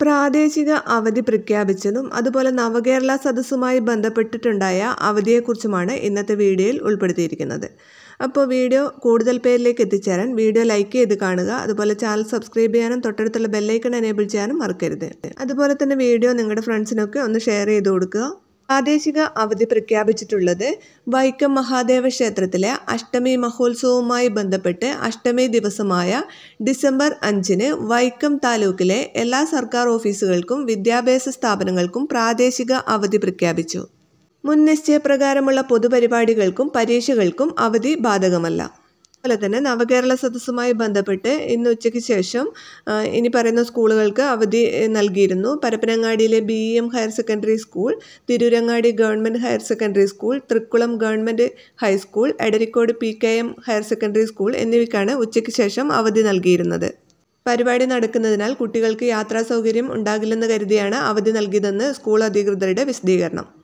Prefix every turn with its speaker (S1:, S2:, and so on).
S1: പ്രാദേശിക അവധി പ്രഖ്യാപിച്ചതും അതുപോലെ നവകേരള സദസ്സുമായി ബന്ധപ്പെട്ടിട്ടുണ്ടായ അവധിയെക്കുറിച്ചുമാണ് ഇന്നത്തെ വീഡിയോയിൽ ഉൾപ്പെടുത്തിയിരിക്കുന്നത് അപ്പോൾ വീഡിയോ കൂടുതൽ പേരിലേക്ക് എത്തിച്ചേരാൻ വീഡിയോ ലൈക്ക് ചെയ്ത് കാണുക അതുപോലെ ചാനൽ സബ്സ്ക്രൈബ് ചെയ്യാനും തൊട്ടടുത്തുള്ള ബെല്ലൈക്കൺ എനേബിൾ ചെയ്യാനും മറക്കരുത് അതുപോലെ തന്നെ വീഡിയോ നിങ്ങളുടെ ഫ്രണ്ട്സിനൊക്കെ ഒന്ന് ഷെയർ ചെയ്ത് കൊടുക്കുക പ്രാദേശിക അവധി പ്രഖ്യാപിച്ചിട്ടുള്ളത് വൈക്കം മഹാദേവ ക്ഷേത്രത്തിലെ അഷ്ടമി മഹോത്സവവുമായി ബന്ധപ്പെട്ട് അഷ്ടമി ദിവസമായ ഡിസംബർ അഞ്ചിന് വൈക്കം താലൂക്കിലെ എല്ലാ സർക്കാർ ഓഫീസുകൾക്കും വിദ്യാഭ്യാസ സ്ഥാപനങ്ങൾക്കും പ്രാദേശിക അവധി പ്രഖ്യാപിച്ചു മുൻ നിശ്ചയപ്രകാരമുള്ള പൊതുപരിപാടികൾക്കും പരീക്ഷകൾക്കും അവധി ബാധകമല്ല അതുപോലെ തന്നെ നവകേരള സദസ്സുമായി ബന്ധപ്പെട്ട് ഇന്ന് ഉച്ചയ്ക്ക് ശേഷം ആ, ഇനി പറയുന്ന സ്കൂളുകൾക്ക് അവധി ഏ, നൽകിയിരുന്നു പരപ്പനങ്ങാടിയിലെ B E M higher secondary school Tirurangadi government higher secondary school Thrikkulam government high school Edarikode P K M higher secondary school എന്നിവയ്ക്കാണ് ഉച്ചയ്ക്ക് ശേഷം അവധി നൽകിയിരുന്നത് പരിപാടി നടക്കുന്നതിനാൽ കുട്ടികൾക്ക് യാത്രാ സൗകര്യം ഉണ്ടാകില്ലെന്ന് കരുതിയാണ് അവധി നൽകിയതെന്ന് സ്കൂൾ അധികൃതരുടെ വിശദീകരണം